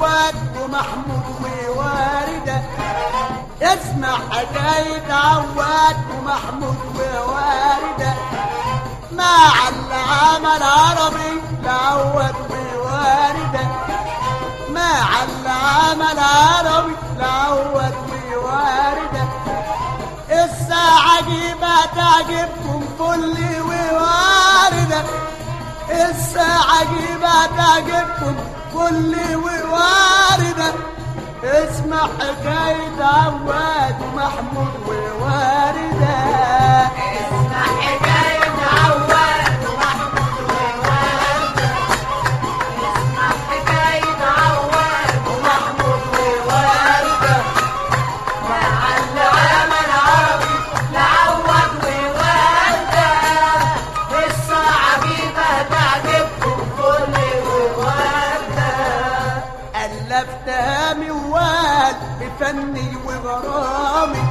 عواد ومحمود وواردة اسمع حكاية عواد ومحمود وواردة مع العمل عربي لعواد وواردة مع العمل عربي لعواد وواردة الساعة عجيبة تعجبكم كل وواردة الساعة عجيبة تعجبكم كل وواردة اسمع حكاية عواد ومحمود وواردة اسمع حكاية عواد ومحمود ووردة اسمع حكاية عواد ومحمود ووردة مع العمل العربي لعواد ووردة قصة عجيبة تعجبكم كل ووردة ألفتها موال بفني وغرامي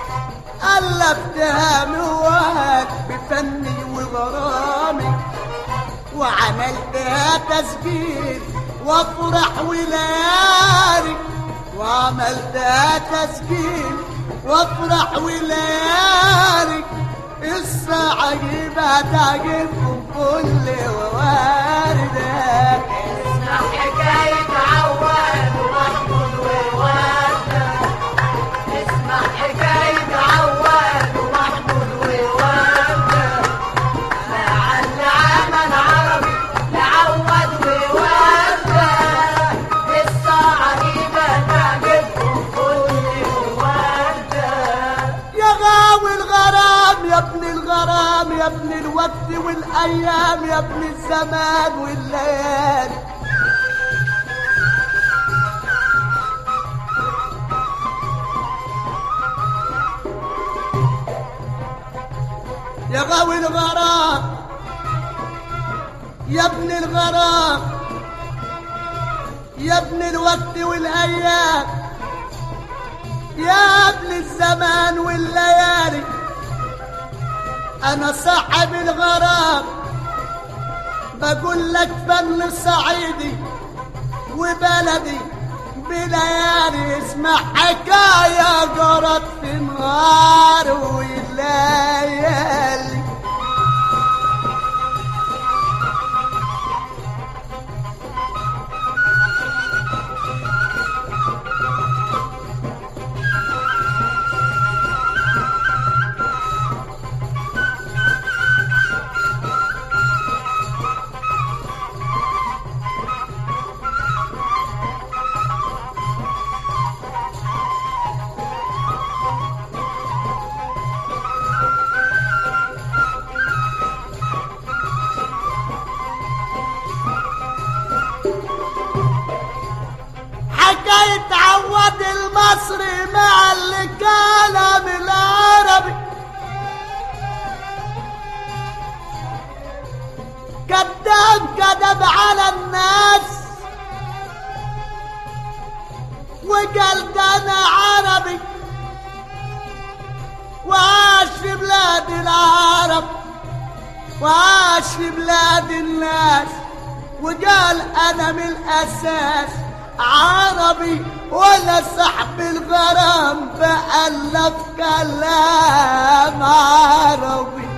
ألفتها موال بفني وغرامي وعملتها تسجيل وافرح وليالي وعملتها تسجيل وافرح وليالي الساعة عجيبة تعجبكم كل وواردة اسمع حكاية عواد ومحمود ووردة اسمع حكاية عواد ومحمود ووردة مع العمل عربي لعواد ووردة قصة عجيبة تعجبكم كل ووردة يا غاوي الغرام يا ابن الغرام يا ابن الوقت والايام يا ابن الزمان والليالي يا غاوي الغرام يا ابن الغرام يا ابن الوقت والايام يا ابن الزمان والليالي انا صاحب الغرام بقول لك فن صعيدي وبلدي بليالي اسمع حكاية جرت في نهار وليالي حكاية عوض المصري مع الكلام العربي كذاب كذب على الناس وقال ده انا عربي وعاش في بلاد العرب وعاش في بلاد الناس وقال انا من الاساس عربي ولا صاحب الغرام بألف كلام عربي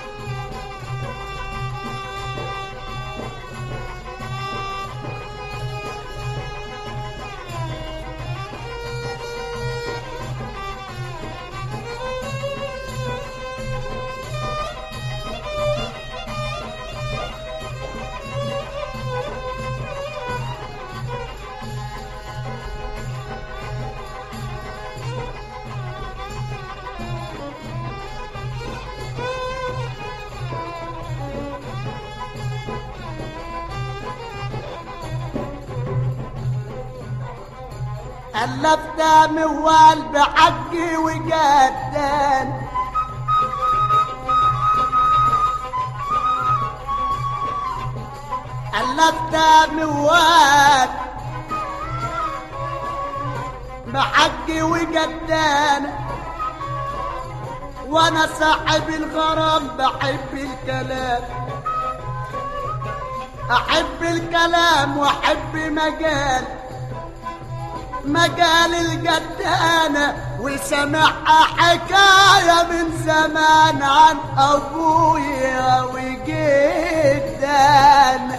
ألفت موال بحقي وجدان ألفت موال بحقي وجدان وانا صاحب الغرام بحب الكلام احب الكلام واحب مجال مجال الجدانة وسمعها حكاية من زمان عن أبويا وجدان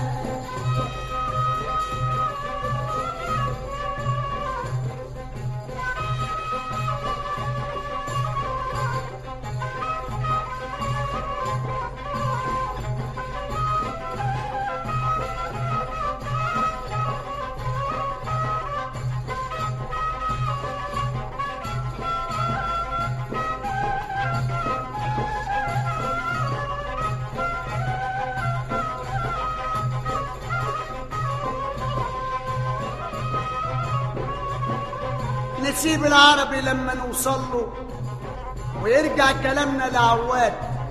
نسيب العربي لما نوصل له ويرجع كلامنا لعواد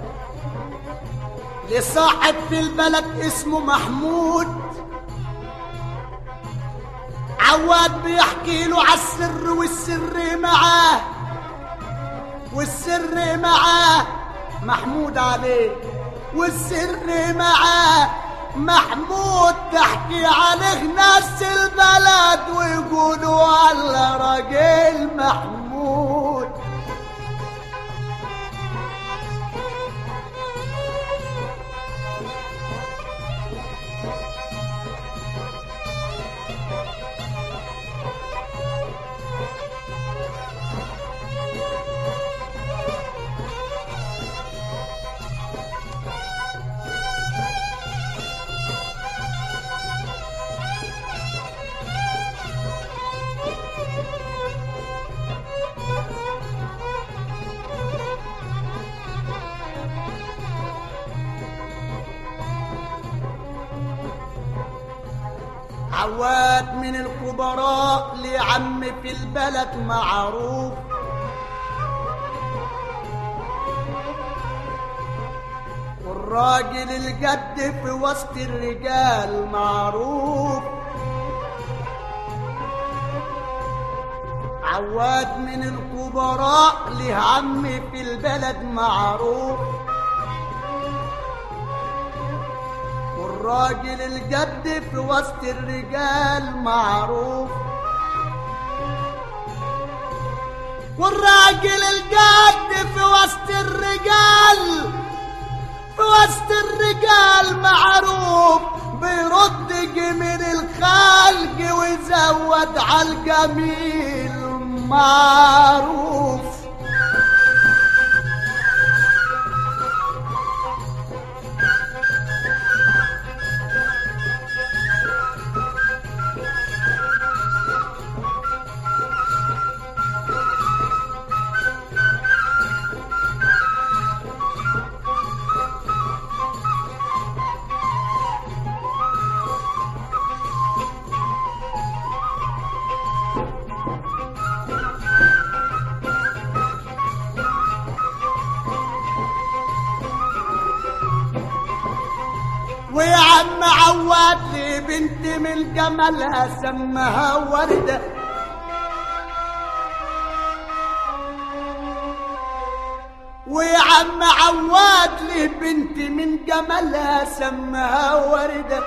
لصاحب في البلد اسمه محمود عواد بيحكي له على السر والسر معاه والسر معاه محمود عليه والسر معاه محمود تحكي عليه ناس البلد ويقولوا على راجل محمود عواد من الكبراء لعم في البلد معروف والراجل الجد في وسط الرجال معروف عواد من الكبراء له عم في البلد معروف والراجل الجد في وسط الرجال معروف والراجل الجد في وسط الرجال في وسط الرجال معروف بيرد جميل الخلق ويزود على الجميل معروف ويا عم عواد لي بنت من جمالها سمها وردة ويا عم عواد لي بنت من جمالها سمها وردة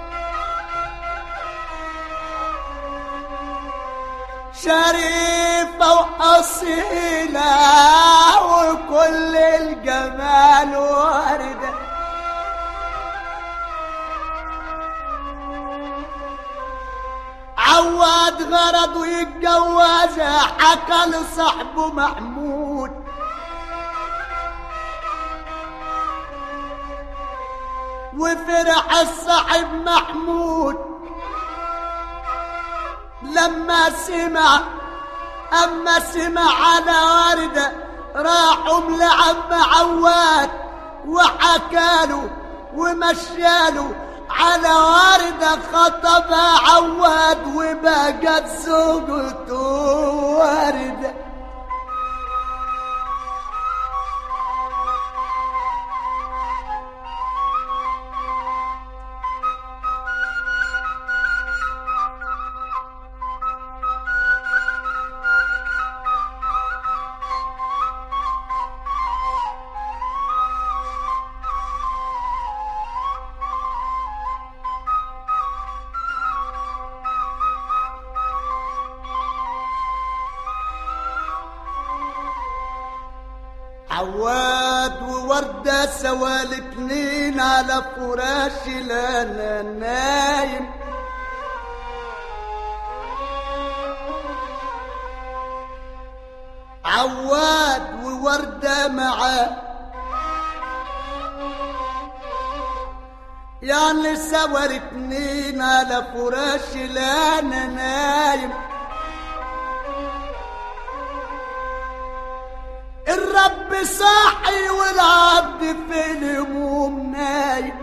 شريفة وأصيلة وكل الجمال وردة عواد غرض يتجوزها حكى لصاحبه محمود وفرح الصاحب محمود لما سمع أما سمع على وردة راحوا لعم عواد وحكاله ومشاله على وردة خطبها عواد وبقت زوجته وردة عواد ووردة سوا الاتنين على فراش لانا نايم عواد ووردة معاه يعني سوا الاتنين على فراش لانا نايم الرب صاحي والعبد في الهموم نايم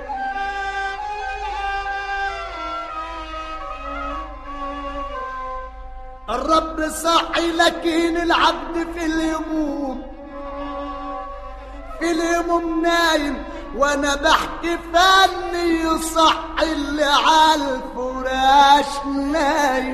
الرب صاحي لكن العبد في الهموم في الهموم نايم وانا بحكي فني يصحي اللي على الفراش نايم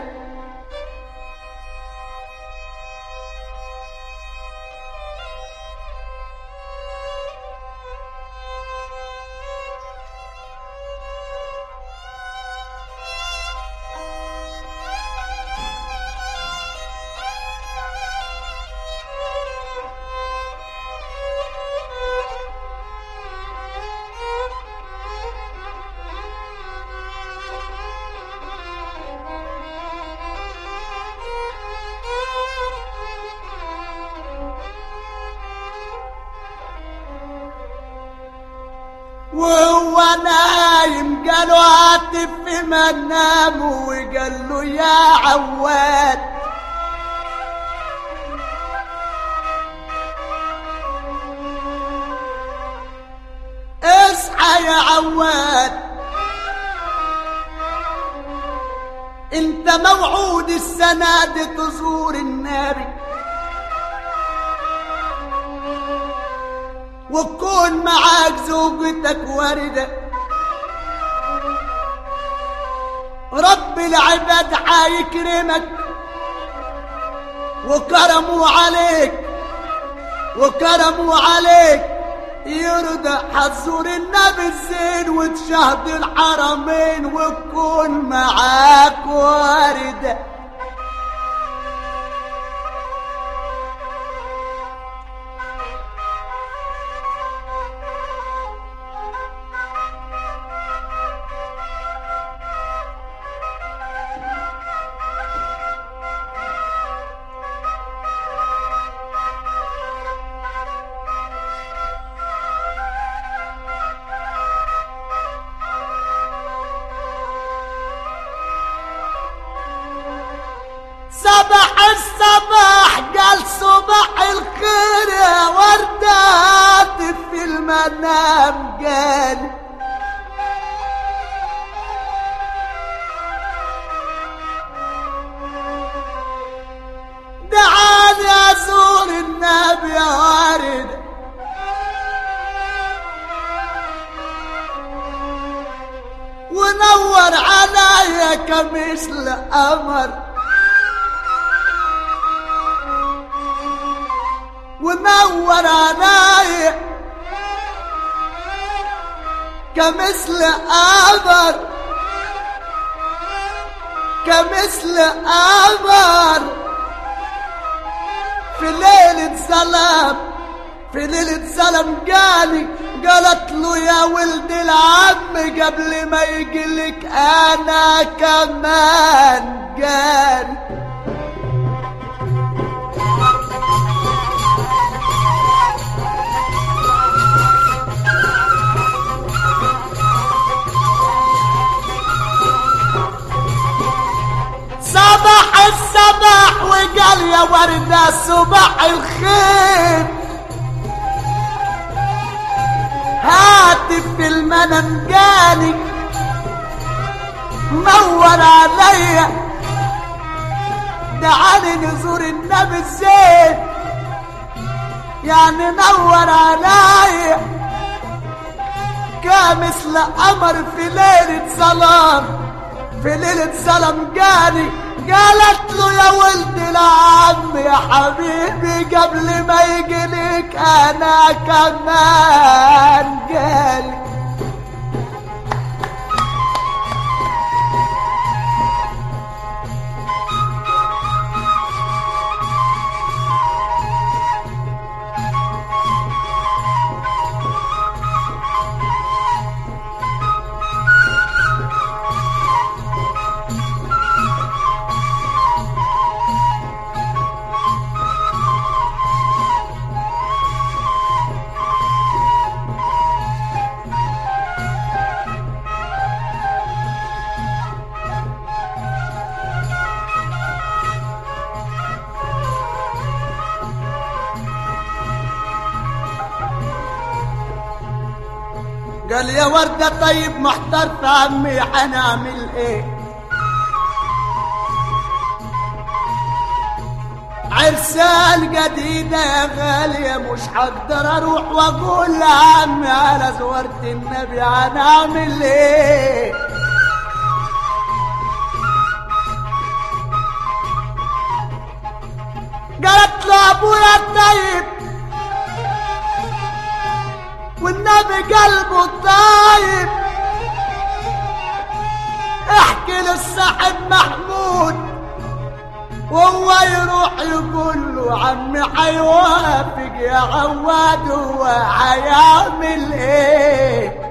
وهو نايم قالوا عاطف في منامه وقال له يا عواد اصحى يا عواد انت موعود السنة دي تزور النبي وتكون معاك زوجتك واردة رب العباد حيكرمك وكرموا عليك وكرموا عليك يرضى حزور النبي الزين وتشهد الحرمين وتكون معاك واردة صباح الصباح قال صباح الخير يا وردة عاطف في المنام قال دعاني ازور النبي يا وارد ونور عليا كمثل قمر ونور عليا كمثل قمر كمثل قمر في ليلة سلام في ليلة سلام جالي قالت له يا ولد العم قبل ما يجيلك انا كمان جالي صباح الصباح وقال يا وردة صباح الخير هاتف في المنام جالي نور عليا دعاني نزور النبي الزين يعني نور عليا كمثل قمر في ليلة ظلام في ليلة سلام جاني قالت له يا ولد العم يا حبيبي قبل ما يجيلك انا كمان جالي قال يا وردة طيب محتار في عمي حنعمل ايه عرسان جديدة يا غالية مش هقدر اروح واقول لعمي على زورة النبي هنعمل ايه قالت له ابويا الطيب والنبي قلبه طيب احكي للصاحب محمود وهو يروح يقول له عمي حيوافق يا عواد هو حيعمل ايه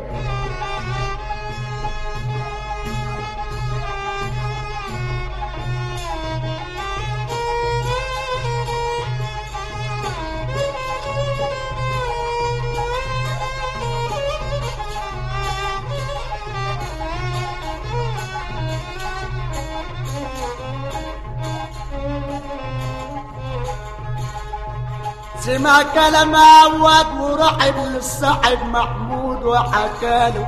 سمع كلام عواد ورحب للصاحب محمود وحكاله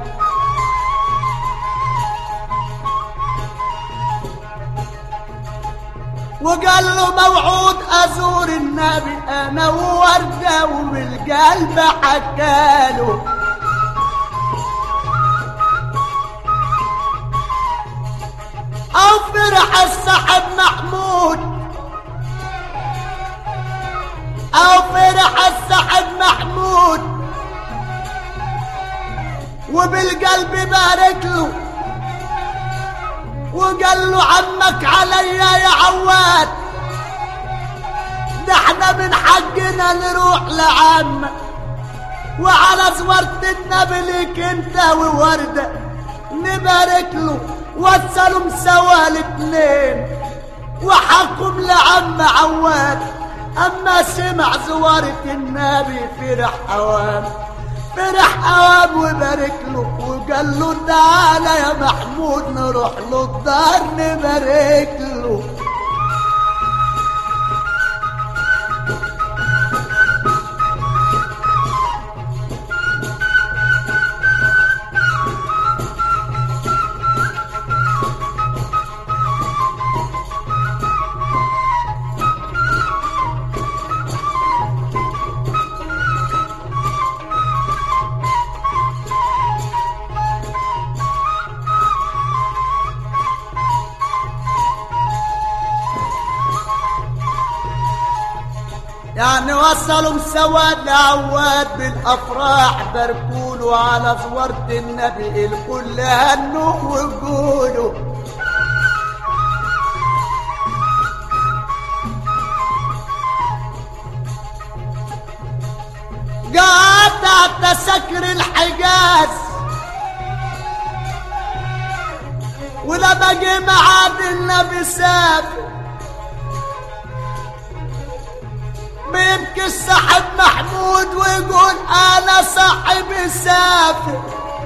وقال له موعود ازور النبي انا ووردة وبالقلب حكاله او فرح الصاحب محمود او فرح السعد محمود وبالقلب بارك له وقال له عمك عليا يا عواد ده احنا من حقنا نروح لعمك وعلى زورة النبي ليك انت ووردة نبارك له وصلوا سوا الاتنين وحكم لعم عواد اما سمع زوارة النبي فرح اوام فرح اوام وبارك له وقال له تعالى يا محمود نروح له الدار نبارك له يعني وصلوا سوا لعواد بالافراح باركولوا على زورة النبي الكل هنوا وقولوا قاطع تسكر الحجاز ولما جه معاد النبي سافر بيبكي الصاحب محمود ويقول انا صاحب سافر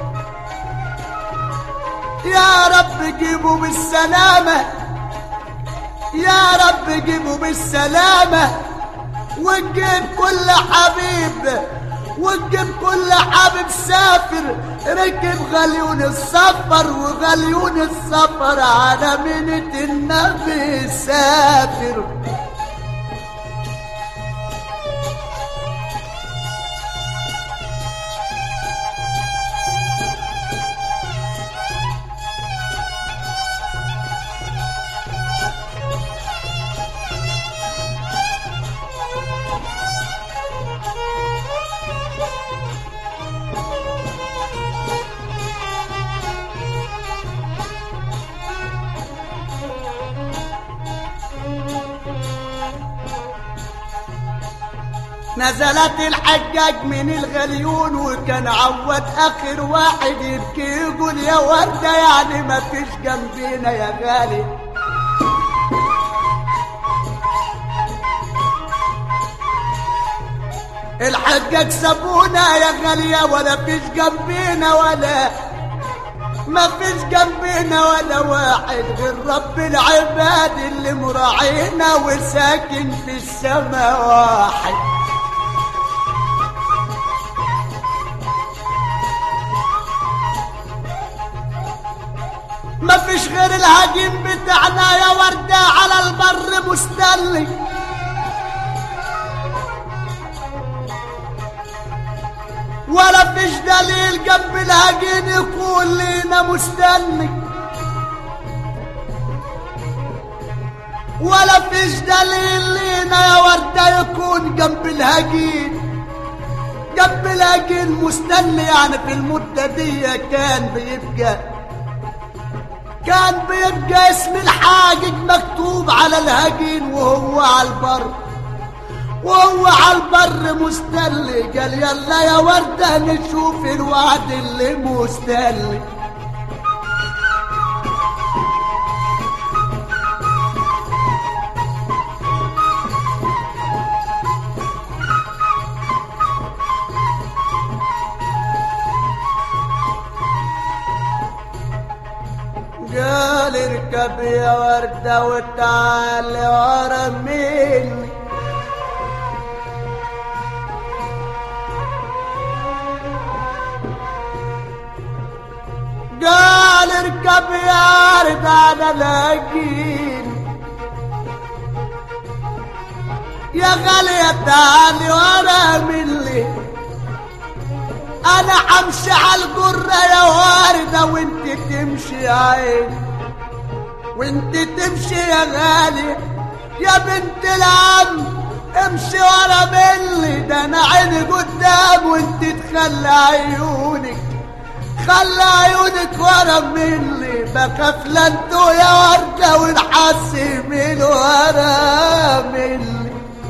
يا رب جيبه بالسلامة يا رب جيبه بالسلامة وتجيب كل حبيب وتجيب كل حبيب سافر ركب غليون السفر وغليون السفر على منة النبي سافر نزلت الحجاج من الغليون وكان عود اخر واحد يبكي يقول يا وردة يعني ما فيش جنبينا يا غالي الحجاج سابونا يا غالية ولا فيش جنبينا ولا ما فيش جنبنا ولا واحد غير رب العباد اللي مراعينا وساكن في السماء واحد مفيش غير الهجين بتاعنا يا وردة على البر مستلي ولا فيش دليل جنب الهجين يكون لينا مستني ولا فيش دليل لينا يا وردة يكون جنب الهجين جنب الهجين مستني يعني في المدة دي كان بيبقى كان بيبقى اسم الحاجج مكتوب على الهجين وهو على البر وهو على البر مستلي قال يلا يا وردة نشوف الوعد اللي مستلي قال اركب يا وردة وتعالي ورا مني قال اركب يا رد انا لاقين يا غالية تعالي ورا مني انا حمشي على القرة يا واردة وانت تمشي يا عين وانت تمشي يا غالي يا بنت العم امشي ورا مني ده انا عيني قدام وانت تخلي عيونك خلى عيونك ورا مني بخاف لا انتو يا وردة ونحسي من ورا مني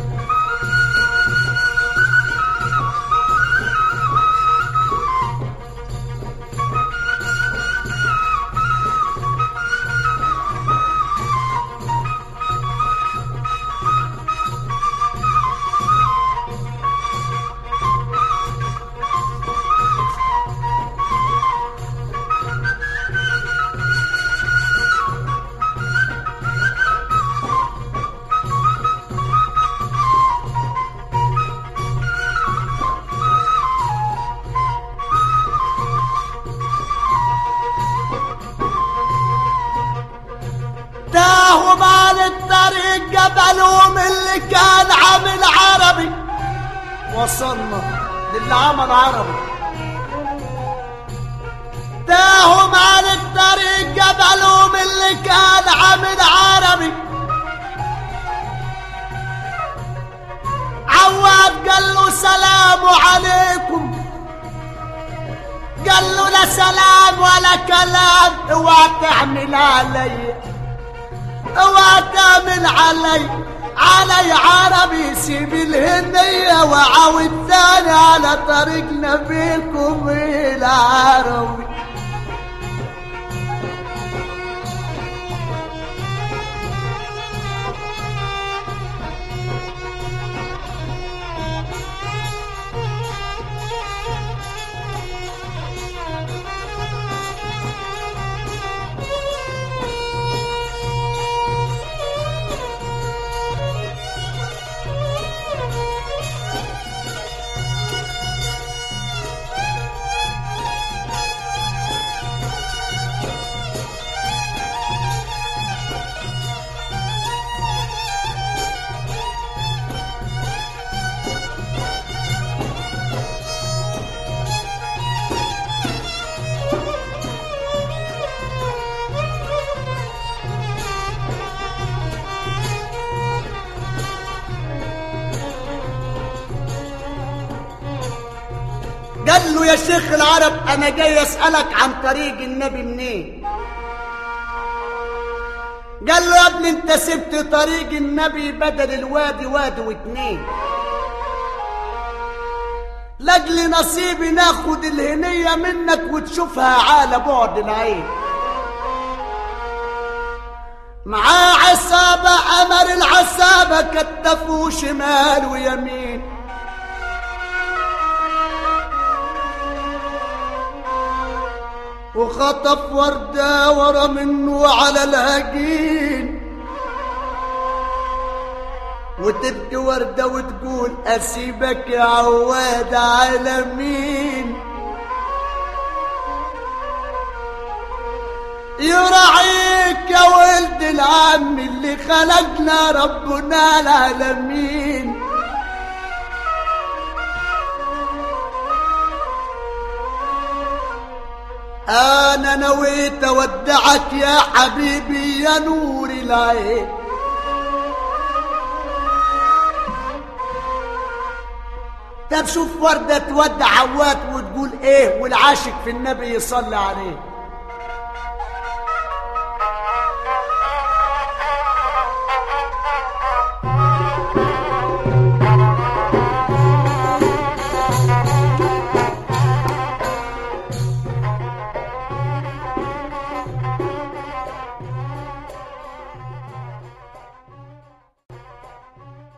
تاهم عن الطريق جبلهم اللي كان عامل عربي وصلنا للي عمل عربي تاهم عن الطريق جبلهم اللي كان عامل عربي عواد قال له سلام عليكم قال له لا سلام ولا كلام اوعى تعمل علي اوعى تعمل علي علي عربي سيب الهندية وعاود تاني على طريق نبيكم العربي قال له يا شيخ العرب انا جاي اسالك عن طريق النبي منين قال له يا ابني انت سبت طريق النبي بدل الوادي وادي واتنين لاجل نصيبي ناخد الهنية منك وتشوفها على بعد العين معاه عصابة أمر العصابة كتفوا شمال ويمين وخطف وردة ورا منه على الهجين وتبكي وردة وتقول أسيبك يا عواد على مين يراعيك يا ولد العم اللي خلقنا ربنا العالمين انا نويت اودعك يا حبيبي يا نور العين طب شوف وردة تودع عوات وتقول ايه والعاشق في النبي يصلي عليه